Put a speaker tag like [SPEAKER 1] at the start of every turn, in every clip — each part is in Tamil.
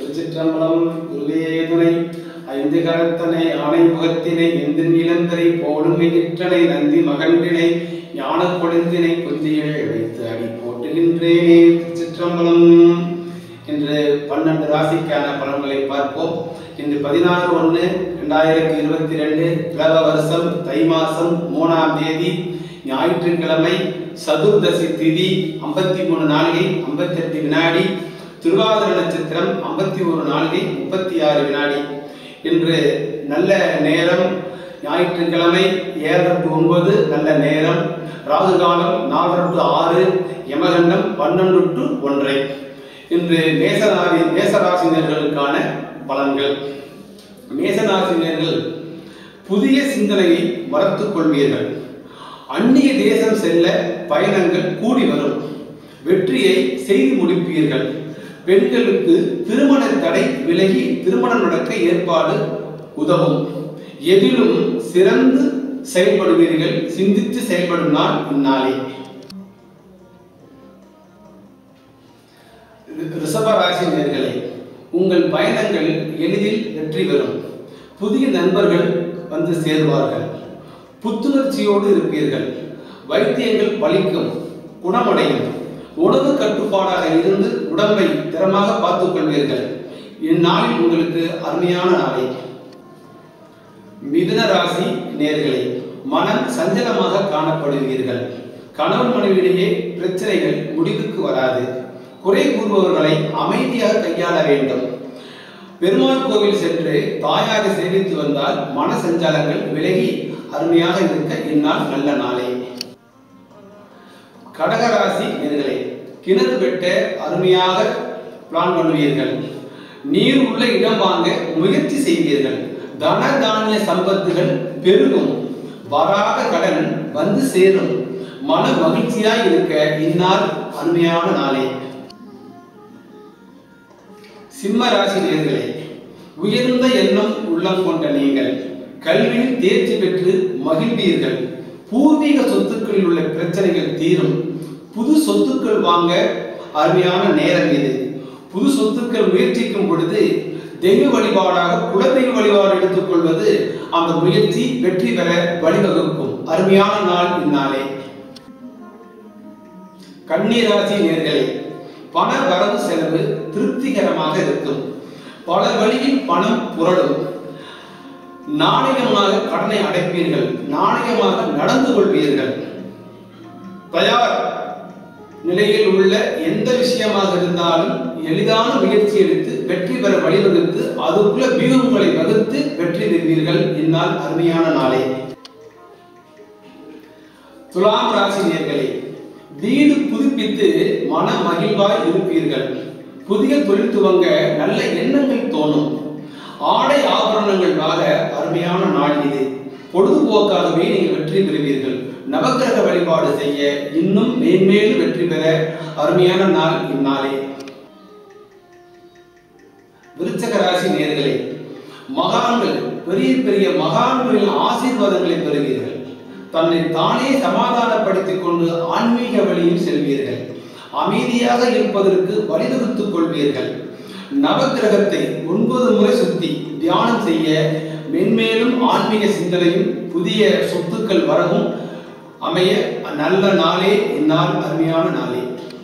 [SPEAKER 1] திருச்சிற்றம்பலம் குருவே துணை ஐந்து கரத்தனை ஆணை முகத்தினை எந்த நிலந்தரை போடும் எயிற்றனை நந்தி மகன்றினை ஞான கொழுந்தினை புந்தியில் வைத்து அடி போட்டுகின்றேனே திருச்சிற்றம்பலம் இன்று பன்னெண்டு ராசிக்கான பலன்களை பார்ப்போம் இன்று பதினாறு ஒன்று ரெண்டாயிரத்தி இருபத்தி ரெண்டு கிழவ வருஷம் தை மாசம் மூணாம் தேதி ஞாயிற்றுக்கிழமை சதுர்தசி திதி ஐம்பத்தி மூணு நாளிகை ஐம்பத்தி எட்டு வினாடி திருவாதிர நட்சத்திரம் ஐம்பத்தி ஒரு நாளிகை முப்பத்தி ஆறு வினாடி இன்று நல்ல நேரம் ஞாயிற்றுக்கிழமை ஏழரை டு ஒன்பது நல்ல நேரம் ராகு காலம் நாலரை டு ஆறு யமகண்டம் பன்னெண்டு டு ஒன்றை இன்று மேசராசி மேசராசினியர்களுக்கான பலன்கள் மேசராசினியர்கள் புதிய சிந்தனையை வளர்த்துக் கொள்வீர்கள் அந்நிய தேசம் செல்ல பயணங்கள் கூடி வரும் வெற்றியை செய்து முடிப்பீர்கள் பெண்களுக்கு திருமண தடை விலகி திருமணம் நடக்க ஏற்பாடு உதவும் எதிலும் சிறந்து செயல்படுவீர்கள் சிந்தித்து செயல்படும் நாள் இந்நாளே ரிஷபராசி நேர்களே உங்கள் பயணங்கள் எளிதில் வெற்றி பெறும் புதிய நண்பர்கள் வந்து சேருவார்கள் புத்துணர்ச்சியோடு இருப்பீர்கள் வைத்தியங்கள் பலிக்கும் குணமடையும் உணவு கட்டுப்பாடாக இருந்து உடம்பை திறமாக பார்த்துக் கொள்வீர்கள் இந்நாளில் உங்களுக்கு அருமையான நாளை மிதுன ராசி நேர்களே மனம் சஞ்சலமாக காணப்படுவீர்கள் கணவன் மனைவியிடையே பிரச்சனைகள் முடிவுக்கு வராது குறை கூறுபவர்களை அமைதியாக கையாள வேண்டும் பெருமாள் கோவில் சென்று தாயாரை சேவித்து வந்தால் மன சஞ்சலங்கள் விலகி அருமையாக இருக்க இந்நாள் நல்ல நாளே கடகராசி நேர்களே கிணறு வெட்ட அருமையாக பிளான் பண்ணுவீர்கள் நீர் உள்ள இடம் வாங்க முயற்சி செய்வீர்கள் தன தானிய சம்பத்துகள் பெருகும் வராத கடன் வந்து சேரும் மன மகிழ்ச்சியாய் இருக்க இந்நாள் அருமையான நாளே சிம்ம ராசி நேர்களே உயர்ந்த எண்ணம் உள்ளம் கொண்ட நீங்கள் கல்வியில் தேர்ச்சி பெற்று மகிழ்வீர்கள் பூர்வீக சொத்துக்களில் உள்ள பிரச்சனைகள் தீரும் புது சொத்துக்கள் வாங்க அருமையான நேரம் இது புது சொத்துக்கள் முயற்சிக்கும் பொழுது தெய்வ வழிபாடாக குலதெய்வ வழிபாடு எடுத்துக்கொள்வது அந்த முயற்சி வெற்றி பெற வழிவகுக்கும் அருமையான நாள் இந்நாளே கண்ணீராசி நேர்களே பண வரவு செலவு திருப்திகரமாக இருக்கும் பல வழியில் பணம் புரளும் நாணயமாக கடனை அடைப்பீர்கள் நாணயமாக நடந்து கொள்வீர்கள் தயார் நிலையில் உள்ள எந்த விஷயமாக இருந்தாலும் எளிதான முயற்சி எடுத்து வெற்றி பெற வழிவகுத்து அதுக்குள்ள வியூகங்களை வகுத்து வெற்றி பெறுவீர்கள் இந்நாள் அருமையான நாளே துலாம் ராசி நேர்களே வீடு புதுப்பித்து மன மகிழ்வாய் இருப்பீர்கள் புதிய தொழில் துவங்க நல்ல எண்ணங்கள் தோணும் ஆடை ஆபரணங்கள் வாங்க அருமையான நாள் இது பொழுதுபோக்காகவே நீங்கள் வெற்றி பெறுவீர்கள் நவக்கிரக வழிபாடு செய்ய இன்னும் மேன்மேலும் வெற்றி பெற அருமையான நாள் இந்நாளே விருச்சக ராசி நேர்களே மகான்கள் பெரிய பெரிய மகான்களின் ஆசீர்வாதங்களை பெறுவீர்கள் தன்னை தானே சமாதானப்படுத்திக் கொண்டு ஆன்மீக வழியில் செல்வீர்கள் அமைதியாக இருப்பதற்கு வழிவகுத்துக் கொள்வீர்கள் நவக்கிரகத்தை ஒன்பது முறை சுத்தி தியானம் செய்ய மென்மேலும் ஆன்மீக சிந்தனையும் புதிய சொத்துக்கள் வரவும் அமைய நல்ல நாளே இந்நாள் அருமையான நாளே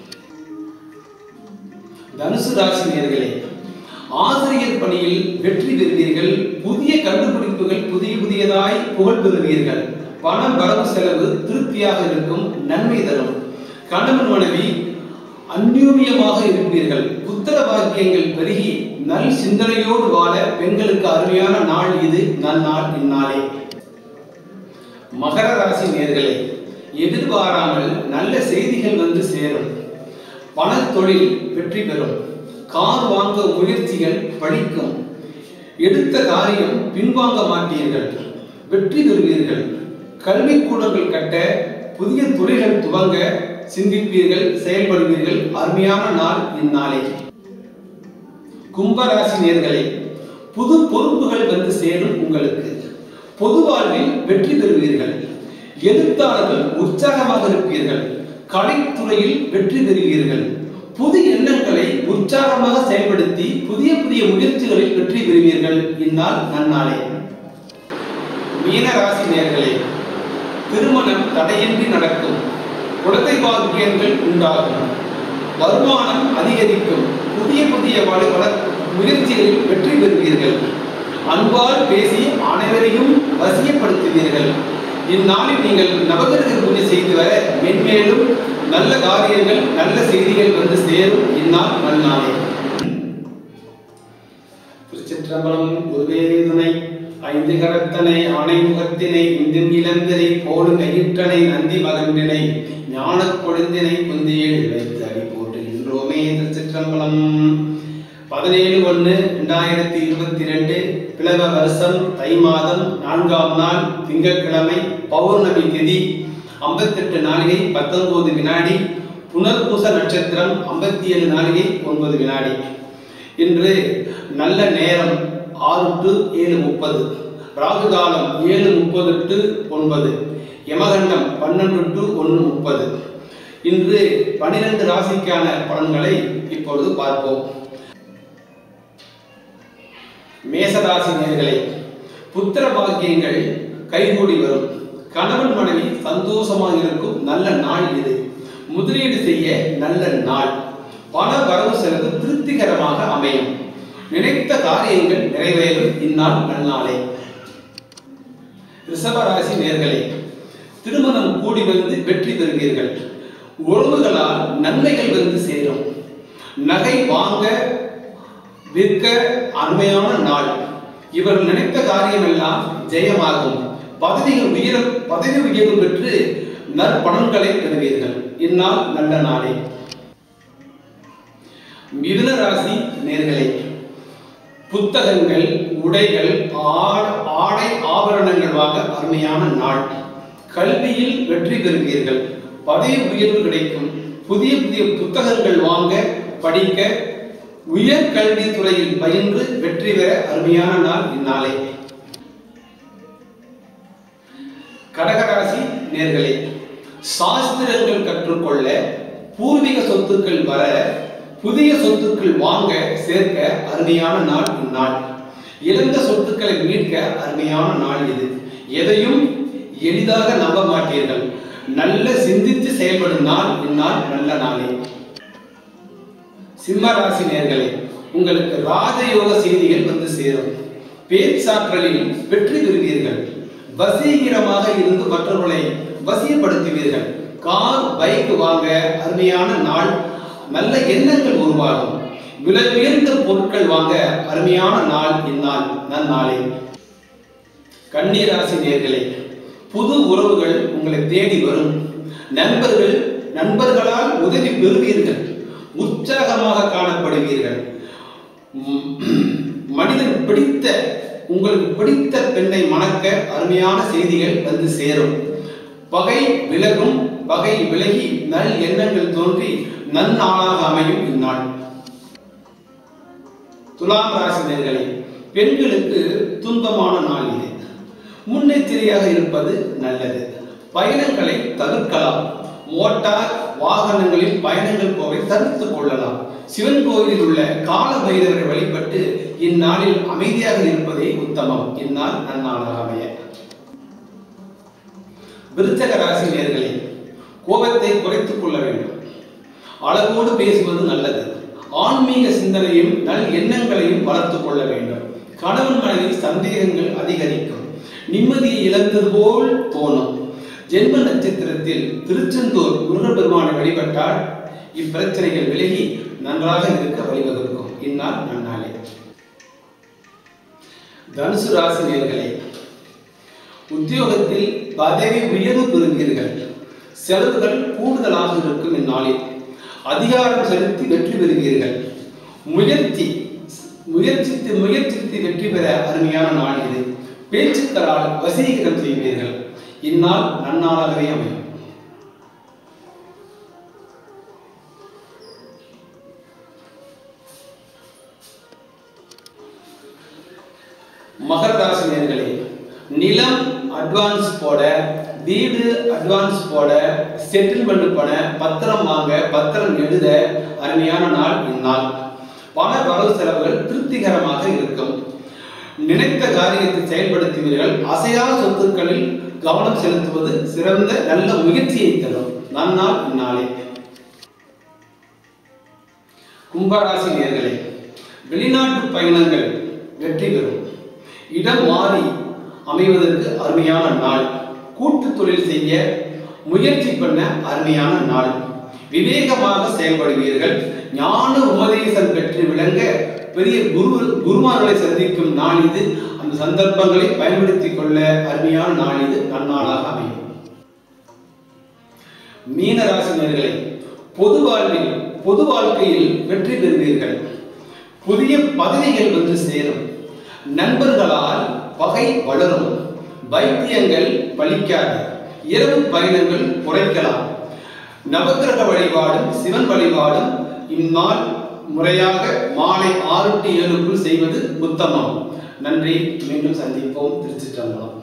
[SPEAKER 1] தனுசு ராசி நேர்களே ஆசிரியர் பணியில் வெற்றி பெறுவீர்கள் புதிய கண்டுபிடிப்புகள் புதிய புதியதாய் புகழ் பெறுவீர்கள் பணம் வரவு செலவு திருப்தியாக இருக்கும் நன்மை தரும் கணவன் மனைவி அந்யூன்யமாக இருப்பீர்கள் புத்திர பாக்கியங்கள் பெருகி நல் சிந்தனையோடு வாழ பெண்களுக்கு அருமையான நாள் இது நன்னாள் இந்நாளே மகர ராசி நேர்களே எதிர்பாராமல் நல்ல செய்திகள் வந்து சேரும் பணத்தொழில் வெற்றி பெறும் கார் வாங்க முயற்சிகள் பழிக்கும் எடுத்த காரியம் பின்வாங்க மாட்டீர்கள் வெற்றி பெறுவீர்கள் கல்விக்கூடங்கள் கட்ட புதிய துறைகள் துவங்க சிந்திப்பீர்கள் செயல்படுவீர்கள் அருமையான நாள் இந்நாளே கும்பராசி நேர்களே புது பொறுப்புகள் வந்து சேரும் உங்களுக்கு பொது வாழ்வில் வெற்றி பெறுவீர்கள் எழுத்தாளர்கள் உற்சாகமாக இருப்பீர்கள் கலைத்துறையில் வெற்றி பெறுவீர்கள் புது எண்ணங்களை உற்சாகமாக செயல்படுத்தி புதிய புதிய முயற்சிகளில் வெற்றி பெறுவீர்கள் இந்நாள் நன்னாளே மீன ராசி நேர்களே திருமணம் தடையின்றி நடக்கும் குழந்தை பாக்கியங்கள் உண்டாகும் வருமானம் அதிகரிக்கும் புதிய புதிய வள வள- முயற்சிகளில் வெற்றி பெறுவீர்கள் அன்பால் பேசி அனைவரையும் வசியப்படுத்துவீர்கள் இந்நாளில் நீங்கள் நவகிரக பூஜை செய்து வர மென்மேலும் நல்ல காரியங்கள் நல்ல செய்திகள் வந்து சேரும் இந்நாள் நன்னாளே திருச்சிற்றம்பலம் குருவே துணை ஐந்து கரத்தனை ஆணை முகத்தினை இந்தின் இளந்தரை போடும் எயிற்றனை நந்தி மகன்றினை ஞானக் கொழுந்தினை குந்தியில் வைத்து அடி போட்டுகின்றோமே திருச்சிற்றம்பலம் பதினேழு ஒன்று ரெண்டாயிரத்தி இருபத்தி ரெண்டு பிளவ வருஷம் தை மாதம் நான்காம் நாள் திங்கட்கிழமை பௌர்ணமி திதி ஐம்பத்தெட்டு நாளிகை பத்தொன்பது வினாடி புனர்பூச நட்சத்திரம் ஐம்பத்தி ஏழு நாளிகை ஒன்பது வினாடி இன்று நல்ல நேரம் ஆறு டு ஏழு முப்பது ராகு காலம் ஏழு முப்பது டு ஒன்பது யமகண்டம் பன்னெண்டு டு ஒன்று முப்பது இன்று பனிரெண்டு ராசிக்கான பலன்களை இப்பொழுது பார்ப்போம் மேசராசி நேர்களே புத்திர பாக்கியங்கள் கைகூடி வரும் கணவன் மனைவி சந்தோஷமாக இருக்கும் நல்ல நாள் இது முதலீடு செய்ய நல்ல நாள் பண வரவு செலவு திருப்திகரமாக அமையும் நினைத்த காரியங்கள் நிறைவேறும் இந்நாள் நன்னாளே ரிஷபராசி நேர்களே திருமணம் கூடி வந்து வெற்றி பெறுவீர்கள் உறவுகளால் நன்மைகள் வந்து சேரும் நகை வாங்க விற்க அருமையான நாள் இவர் நினைத்த காரியமெல்லாம் ஜெயமாகும் பதவிகள் உயர பதவி உயர்வு பெற்று நற்பலன்களை பெறுவீர்கள் இந்நாள் நல்ல நாளே மிதுன ராசி நேர்களே புத்தகங்கள் உடைகள் ஆட- ஆடை ஆபரணங்கள் வாங்க அருமையான நாள் கல்வியில் வெற்றி பெறுவீர்கள் பதவி உயர்வு கிடைக்கும் புதிய புதிய புத்தகங்கள் வாங்க படிக்க உயர் கல்வி துறையில் பயின்று வெற்றி பெற அருமையான நாள் இந்நாளே கடகராசி நேர்களே சாஸ்திரங்கள் கற்றுக்கொள்ள பூர்வீக சொத்துக்கள் வர புதிய சொத்துக்கள் வாங்க சேர்க்க அருமையான நாள் இந்நாள் இழந்த சொத்துக்களை மீட்க அருமையான நாள் இது எதையும் எளிதாக நம்ப மாட்டீர்கள் நல்ல சிந்தித்து செயல்படும் நாள் இந்நாள் நல்ல நாளே சிம்ம ராசி நேர்களே உங்களுக்கு ராஜயோக செய்திகள் வந்து சேரும் பேச்சாற்றலில் வெற்றி பெறுவீர்கள் வசீகரமாக இருந்து மற்றவர்களை வசியப்படுத்துவீர்கள் கார் பைக் வாங்க அருமையான நாள் நல்ல எண்ணங்கள் உருவாகும் விலை உயர்ந்த பொருட்கள் வாங்க அருமையான நாள் இந்நாள் நன்னாளே கன்னிராசி நேர்களே புது உறவுகள் உங்களை தேடி வரும் நண்பர்கள் நண்பர்களால் உதவி பெறுவீர்கள் உற்சாகமாக காணப்படுவீர்கள் ம், மனிதன் பிடித்த உங்களுக்கு பிடித்த பெண்ணை மணக்க அருமையான செய்திகள் வந்து சேரும் பகை விலகும் பகை விலகி நல் எண்ணங்கள் தோன்றி நன்னாளாக அமையும் இந்நாள் துலாம் ராசி நேர்களே பெண்களுக்கு துன்பமான நாள் இது முன்னெச்சரிக்கையாக இருப்பது நல்லது பயணங்களை தவிர்க்கலாம் மோட்டார் வாகனங்களில் பயணங்கள் போவை தவிர்த்துக் கொள்ளலாம் சிவன் கோயிலில் உள்ள கால பைரவரை வழிபட்டு இந்நாளில் அமைதியாக இருப்பதே உத்தமம் இந்நாள் நன்னாளாக அமைய விருச்சக ராசி நேர்களே கோபத்தை குறைத்துக் கொள்ள வேண்டும் அளவோடு பேசுவது நல்லது ஆன்மீக சிந்தனையும் நல் எண்ணங்களையும் வளர்த்துக் கொள்ள வேண்டும் கணவன் மனைவி சந்தேகங்கள் அதிகரிக்கும் நிம்மதியை இழந்தது போல் தோணும் ஜென்ம நட்சத்திரத்தில் திருச்செந்தூர் முருகப்பெருமானை வழிபட்டால் இப்பிரச்சனைகள் விலகி நன்றாக இருக்க வழிவகுக்கும் இந்நாள் நன்னாளே தனுசு ராசி நேர்களே உத்தியோகத்தில் பதவி உயர்வு பெறுவீர்கள் செலவுகள் கூடுதலாக இருக்கும் இந்நாளில் அதிகாரம் செலுத்தி வெற்றி பெறுவீர்கள் முயற்சி முயற்சித்து முயற்சித்து வெற்றி பெற அருமையான நாள் இது பேச்சுக்களால் வசீகரம் செய்வீர்கள் இந்நாள் நன்னாளாகவே அமையும் மகர ராசி நேர்களே நிலம் அட்வான்ஸ் போட வீடு அட்வான்ஸ் போட செட்டில்மெண்ட் பண்ண பத்திரம் வாங்க பத்திரம் எழுத அருமையான நாள் இந்நாள் பண வரவு செலவுகள் திருப்திகரமாக இருக்கும் நினைத்த காரியத்தை செயல்படுத்துவீர்கள் அசையா சொத்துக்களில் கவனம் செலுத்துவது சிறந்த நல்ல முயற்சியை தரும் நன்னாள் இந்நாளே கும்பராசி நேர்களே வெளிநாட்டு பயணங்கள் வெற்றி பெறும் இடம் மாறி அமைவதற்கு அருமையான நாள் கூட்டு தொழில் செய்ய முயற்சி பண்ண அருமையான நாள் விவேகமாக செயல்படுவீர்கள் ஞான உபதேசம் பெற்று விளங்க பெரிய குரு குருமார்களை சந்திக்கும் நாள் இது அந்த சந்தர்ப்பங்களை பயன்படுத்திக் கொள்ள அருமையான நாள் இது நன்னாளாக அமையும் மீனராசினர்களை பொது வாழ்வில் பொது வாழ்க்கையில் வெற்றி பெறுவீர்கள் புதிய பதவிகள் வந்து சேரும் நண்பர்களால் பகை வளரும் வைத்தியங்கள் பலிக்காது இரவு பயணங்கள் குறைக்கலாம் நவக்கிரக வழிபாடும் சிவன் வழிபாடும் இந்நாள் முறையாக மாலை ஆறு டு ஏழுக்குள் செய்வது உத்தமம் நன்றி மீண்டும் சந்திப்போம் திருச்சிற்றம்பலம்